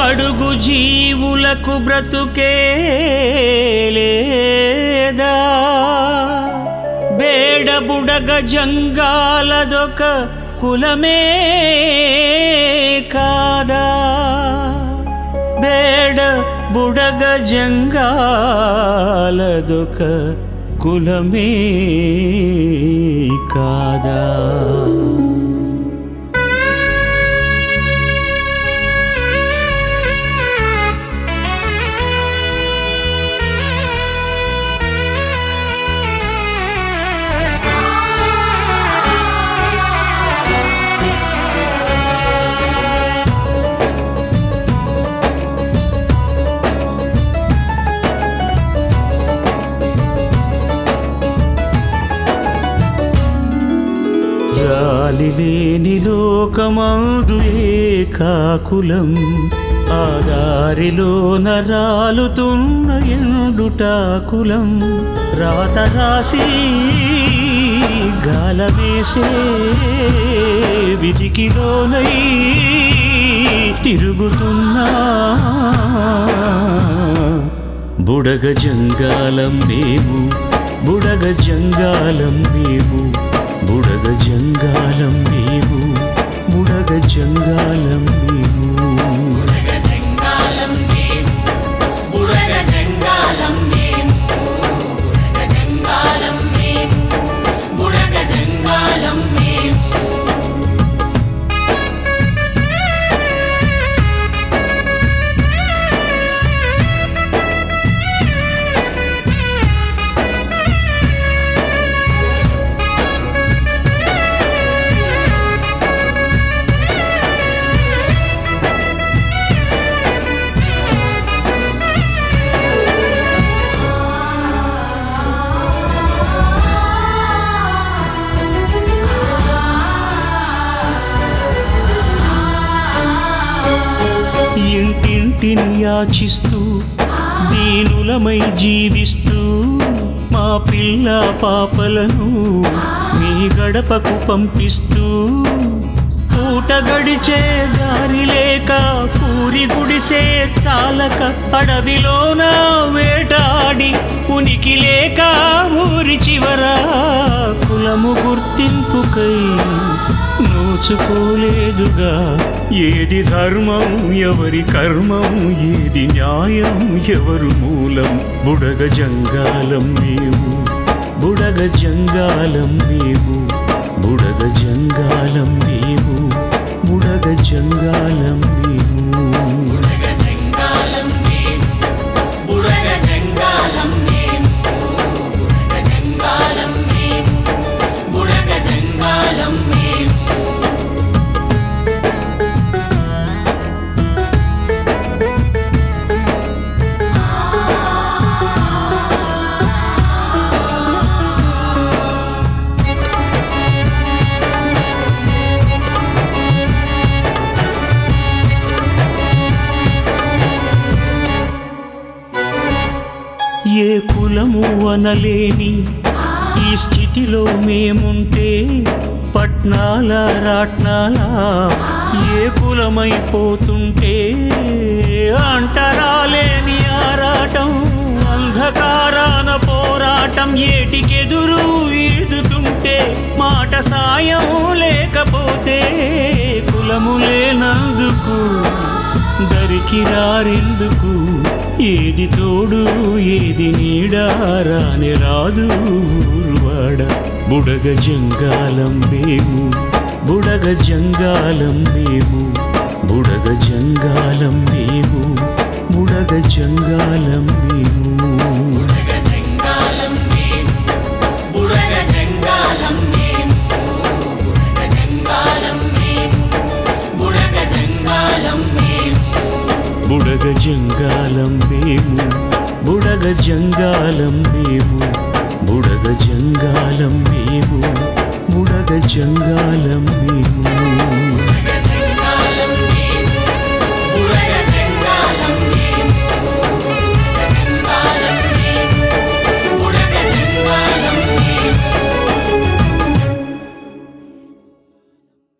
బడుగు జీవులకు బ్రతుకే లేదా బేడబుడగ జంగాలదొక కులమే కాదా బేడ బుడగ జంగాలదొక కులమే కాదా జాలిలేని లోకమందు ఏకాకులం ఆదారిలో నరాలుతున్న ఎండుటాకులం రాత రాసి గాలమేసే విధికిలోనై తిరుగుతున్నా బుడగ జంగాలం మేము బుడగ జంగాలం మేము బుడగ జంగాలం మేము బుడగ జంగాలం మేము బుడగ జంగాలం మేము బుడగ జంగాలం మేము బుడగ జంగాలం మేము బుడగ జంగాలం మేము ఇంటింటిని యాచిస్తూ దీనులమై జీవిస్తూ మా పిల్ల పాపలను మీ గడపకు పంపిస్తూ పూట గడిచే దారి లేక పూరి గుడిసే చాలక అడవిలోన వేటాడి ఉనికి లేక ఊరి చివర కులము గుర్తింపుకై నోచుకోలేదుగా ఏది ధర్మం ఎవరి కర్మం ఏది న్యాయం ఎవరు మూలం బుడగ జంగాలం మేము బుడగ జంగాలం మేము బుడగ జంగాలం మేము బుడగ జంగాలం మేము బుడగ జంగాలం మేము బుడగ జంగాలం మేము బుడగ జంగాలం మేము బుడగ జంగాలం మేము ఏ కులము అనలేని ఈ స్థితిలో మేముంటే పట్నాల రాట్నాల ఏ కులమైపోతుంటే అంటరాలేని ఆరాటం అంధకారాన పోరాటం ఏటికెదురు ఈదుతుంటే మాట సాయం లేకపోతే కులము లేనందుకు దరికి రారెందుకు ఏది తోడు ఏది నీడారాని రాదు ఊరువాడ బుడగ జంగాలం మేము బుడగ జంగాలం మేము బుడగ జంగాలం మేము బుడగ జంగాలం మేము బుడగ జంగాలం మేము బుడగ జంగాలం మేము బుడగ జంగాలం మేము బుడగ జంగాలం మేము బుడగ జంగాలం మేము బుడగ జంగాలం మేము బుడగ జంగాలం మేము బుడగ జంగాలం మేము